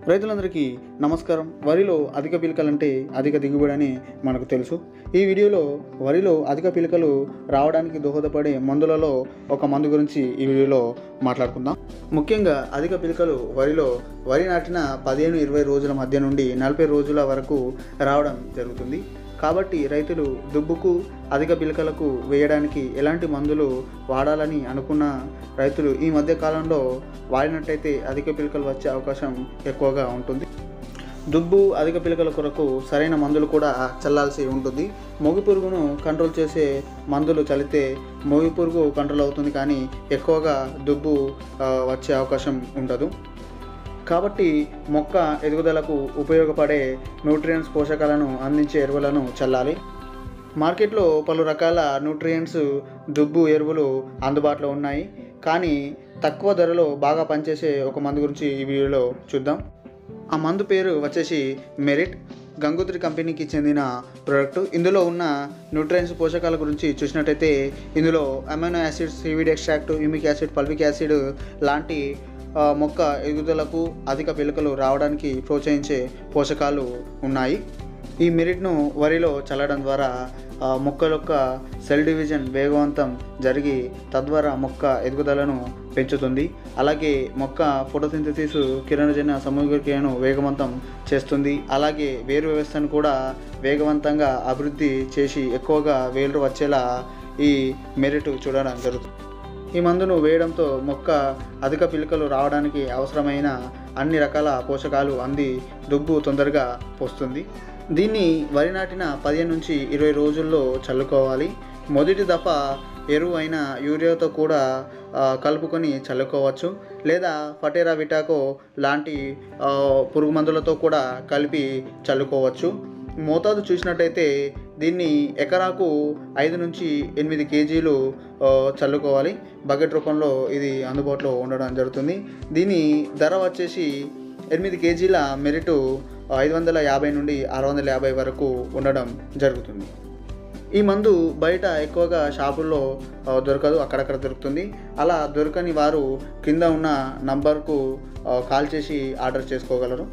రైతులందరికీ నమస్కారం వరిలో అధిక పిలకలంటే అధిక దిగుబడి అని మనకు తెలుసు ఈ వీడియోలో వరిలో అధిక పిలకలు రావడానికి దోహదపడే మందులలో ఒక మందు గురించి ఈ వీడియోలో మాట్లాడుకుందాం ముఖ్యంగా అధిక పిలకలు వరిలో వరి నాటిన పదిహేను ఇరవై రోజుల మధ్య నుండి నలభై రోజుల వరకు రావడం జరుగుతుంది కాబట్టి రైతులు దుబ్బుకు అధిక పిలకలకు వేయడానికి ఎలాంటి మందులు వాడాలని అనుకున్న రైతులు ఈ మధ్య కాలంలో వాడినట్టయితే అధిక పిలకలు వచ్చే అవకాశం ఎక్కువగా ఉంటుంది దుబ్బు అధిక పిలకల కొరకు సరైన మందులు కూడా చల్లాల్సి ఉంటుంది మొగి పురుగును కంట్రోల్ చేసే మందులు చల్లితే మొగి పురుగు కంట్రోల్ అవుతుంది కానీ ఎక్కువగా దుబ్బు ఆ, వచ్చే అవకాశం ఉండదు కాబట్టి మొక్క ఎదుగుదలకు ఉపయోగపడే న్యూట్రియంట్స్ పోషకాలను అందించే ఎరువులను చల్లాలి మార్కెట్లో పలు రకాల న్యూట్రియంట్స్ దుబ్బు ఎరువులు అందుబాటులో ఉన్నాయి కానీ తక్కువ ధరలో బాగా పనిచేసే ఒక మందు గురించి ఈ వీడియోలో చూద్దాం ఆ మందు పేరు వచ్చేసి మెరిట్ గంగోత్రి కంపెనీకి చెందిన ప్రోడక్ట్ ఇందులో ఉన్న న్యూట్రియన్స్ పోషకాల గురించి చూసినట్టయితే ఇందులో amino acids seaweed extract humic acid fulvic acid లాంటి ఆ, మొక్క ఎదుగుదలకు అధిక పిలకలు రావడానికి ప్రోత్సహించే పోషకాలు ఉన్నాయి ఈ మెరిట్ను వరిలో చల్లడం ద్వారా ఆ, మొక్కల యొక్క సెల్ డివిజన్ వేగవంతం జరిగి తద్వారా మొక్క ఎదుగుదలను పెంచుతుంది అలాగే మొక్క ఫోటోసింథసిస్ కిరణజన్య సమగ్రక్రియను వేగవంతం చేస్తుంది అలాగే వేరు వ్యవస్థను కూడా వేగవంతంగా అభివృద్ధి చేసి ఎక్కువగా వేలు వచ్చేలా ఈ మెరిట్ చూడడం జరుగుతుంది ఈ మందును వేయడంతో మొక్క అధిక పిలకలు రావడానికి అవసరమైన అన్ని రకాల పోషకాలు అంది దుబ్బు తొందరగా పోస్తుంది దీన్ని వరి నాటిన పదిహేను నుంచి ఇరవై రోజుల్లో చల్లుకోవాలి మొదటి దఫా ఎరువు అయిన యూరియాతో కూడా ఆ, కలుపుకొని చల్లుకోవచ్చు లేదా ఫటేరా విటాకో లాంటి ఆ, పురుగు మందులతో కూడా కలిపి చల్లుకోవచ్చు మోతాదు చూసినట్టయితే దీన్ని ఎకరాకు ఐదు నుంచి ఎనిమిది కేజీలు ఆ, చల్లుకోవాలి బకెట్ రూపంలో ఇది అందుబాటులో ఉండడం జరుగుతుంది దీని ధర వచ్చేసి ఎనిమిది కేజీల మెరిటు ఐదు వందల యాభై నుండి ఆరు వందల యాభై వరకు ఉండడం జరుగుతుంది ఈ మందు బయట ఎక్కువగా షాపుల్లో ఆ, దొరకదు అక్కడక్కడ దొరుకుతుంది అలా దొరకని వారు కింద ఉన్న నంబర్కు ఆ, కాల్ చేసి ఆర్డర్ చేసుకోగలరు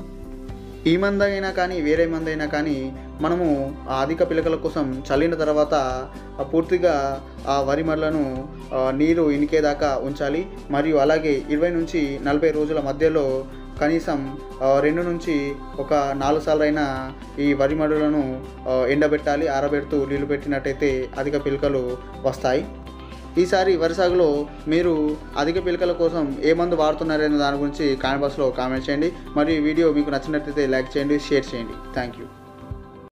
ఈ మందు అయినా కానీ వేరే మందు అయినా కానీ మనము ఆ అధిక పిలకల కోసం చల్లిన తర్వాత ఆ పూర్తిగా ఆ వరి మరలను ఆ, నీరు ఇనికేదాకా ఉంచాలి మరియు అలాగే ఇరవై నుంచి నలభై రోజుల మధ్యలో కనీసం ఆ, రెండు నుంచి ఒక నాలుగు సార్లు అయినా ఈ వరి మడులను ఆ, ఎండబెట్టాలి ఆరబెడుతూ నీళ్లు పెట్టినట్టయితే అధిక పిలకలు వస్తాయి ఈసారి వరి సాగులో మీరు అధిక పిలకల కోసం ఏ మందు వాడుతున్నారనే దాని గురించి కామెంట్ బాక్స్లో కామెంట్ చేయండి మరియు ఈ వీడియో మీకు నచ్చినట్లయితే లైక్ చేయండి షేర్ చేయండి థ్యాంక్ యూ